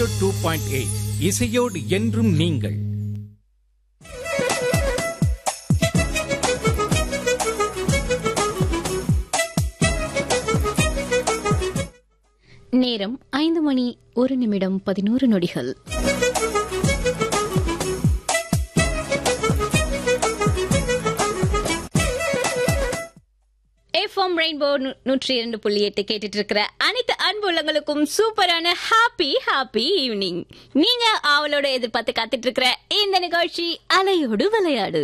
Two point eight இசையோடு என்றும் நீங்கள் நேரம் ஐந்து மணி ஒரு நிமிடம் பதினோரு நொடிகள் எஃப்எம் ரெயின்போ நூ- நூற்றி இரண்டு புள்ளி எட்டு கேட்டுட்டு இருக்கிற அனைத்து அன்பு உள்ளங்களுக்கும் சூப்பரான ஹாப்பி ஹாப்பி ஈவினிங் நீங்க அவளோட எதிர்பார்த்து காத்துட்டு இருக்கிற இந்த நிகழ்ச்சி அலையோடு விளையாடு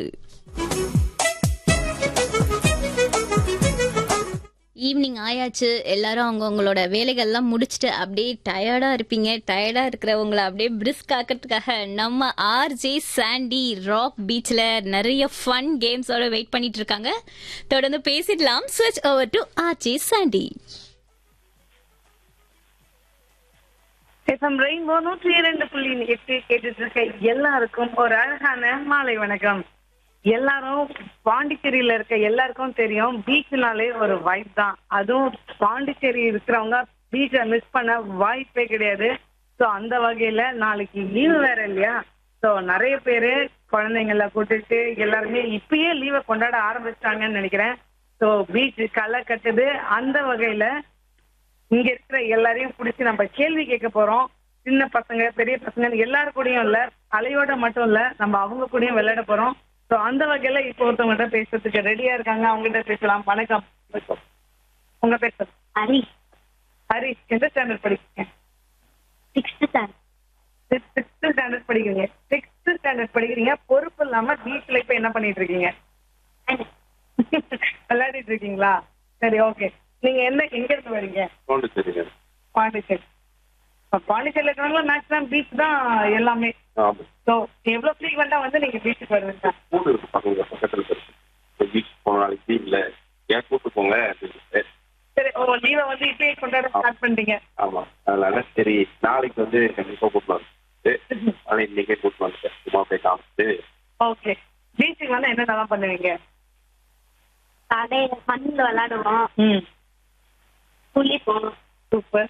ஈவினிங் ஆயாச்சு எல்லாரும் அவங்கவுங்களோட வேலைகள்லாம் முடிச்சுட்டு அப்படியே டயர்டா இருப்பீங்க டயர்டா இருக்கிறவங்கள அப்படியே பிரிஸ்க் ஆக்கிறதுக்காக நம்ம ஆர்ஜே சாண்டி ராக் பீச்ல நிறைய ஃபன் கேம்ஸோட வெயிட் பண்ணிட்டு இருக்காங்க தொடர்ந்து பேசிடலாம் ஸ்விட்ச் over to RJ Sandy FM rainbow நூற்றி இரண்டு புள்ளி எட்டு கேட்டுட்டு இருக்க எல்லாருக்கும் ஒரு அழகான மாலை வணக்கம் எல்லாரும் பாண்டிச்சேரியில இருக்க எல்லாருக்கும் தெரியும் பீச்னாலே ஒரு வைப் தான் அதுவும் பாண்டிச்சேரி இருக்கிறவங்க பீச்சை மிஸ் பண்ண வாய்ப்பே கிடையாது ஸோ அந்த வகையில நாளைக்கு லீவு வேற இல்லையா ஸோ நிறைய பேரு குழந்தைங்கள கூட்டிட்டு எல்லாருமே இப்பயே லீவை கொண்டாட ஆரம்பிச்சிட்டாங்கன்னு நினைக்கிறேன் ஸோ பீச் களை கட்டுது அந்த வகையில இங்க இருக்கிற எல்லாரையும் பிடிச்சி நம்ம கேள்வி கேட்க போறோம் சின்ன பசங்க பெரிய பசங்க எல்லாரு கூடயும் இல்ல அலையோட மட்டும் இல்ல நம்ம அவங்க கூடயும் விளையாட போறோம் சோ அந்த வகையில இப்போ ஒருத்தவங்ககிட்ட பேசுறதுக்கு ரெடியா இருக்காங்க அவங்ககிட்ட பேசலாம் வணக்கம் உங்க பேர் சொல்லுங்க. ஹரி ஹரி எந்த ஸ்டாண்டர்ட் படிக்கிறீங்க சிக்ஸ்த் ஸ்டாண்டர்ட் சிக்ஸ்த் ஸ்டாண்டர்ட் படிக்கிறீங்க சிக்ஸ்த் ஸ்டாண்டர்ட் படிக்கிறீங்க பொறுப்பு இல்லாம பீச்ல இப்ப என்ன பண்ணிட்டு இருக்கீங்க விளையாடிட்டு இருக்கீங்களா சரி ஓகே நீங்க என்ன எங்க இருந்து வரீங்க பாண்டிச்சேரிங்க பாண்டிச்சேரி இப்ப பாண்டிச்சேரியில இருக்கிறவங்க மேக்ஸிமம் பீச் தான் எல்லாமே ஆமா ஸோ எவ்வளவு ஃப்ரீக்வெண்டா வந்து நீங்க பீச்சுக்கு வருவீங்க ஸ்கூல் இருக்கு பக்கத்துல பக்கத்துல இருக்கு பீச் போன நாளைக்கு இல்ல ஏன் கூட்டு போங்க அப்படின்னு சரி ஓ லீவை வந்து இப்பயே கொண்டாட ஸ்டார்ட் பண்ணிட்டீங்க ஆமா அதனால சரி நாளைக்கு வந்து கண்டிப்பா கூட்டு வந்து ஆனா இன்னைக்கே கூட்டு வந்துட்டேன் சும்மா போய் காமிச்சு ஓகே பீச்சுக்கு வந்து என்னென்னலாம் பண்ணுவீங்க கடையில மண்ணில் விளையாடுவோம் ம் குளிப்போம் சூப்பர்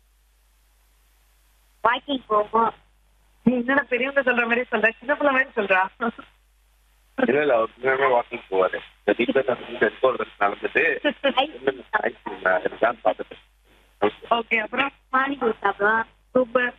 வாக்கிங் போவோம் நீ என்னடா பெரியவங்க சொல்ற மாதிரி சொல்ற சின்ன பிள்ளை மாதிரி சொல்றா இல்ல இல்ல அவர் உண்மையாவே வாக்கிங் போவாரு இந்த வீட்டுல ஒரு நடந்துட்டு ஐஸ்கிரீம் இருக்கான்னு பார்த்துட்டு ஓகே அப்புறம் பானிபூரி சாப்பிடுவோம் சூப்பர்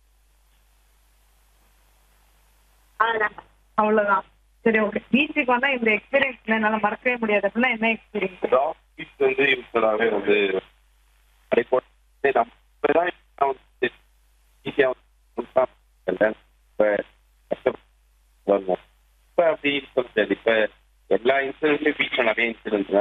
அவ்வளோதான் அவ்வளவுதான் சரி ஓகே பீச்சுக்கு வந்தா இந்த எக்ஸ்பீரியன்ஸ் என்னால மறக்கவே முடியாது அப்படின்னா என்ன எக்ஸ்பீரியன்ஸ் பீச் வந்து யூஸ்ஃபுல்லாவே வந்து அதை போட்டு நம்ம தான் வந்து ஈஸியா வந்து இப்ப கஷ்டப்பட்டு வரணும் இப்ப அப்படி சொல்ல முடியாது இப்ப எல்லா இன்சிடென்ட்லயும் பீச்ல நிறைய இன்சிடென்ட்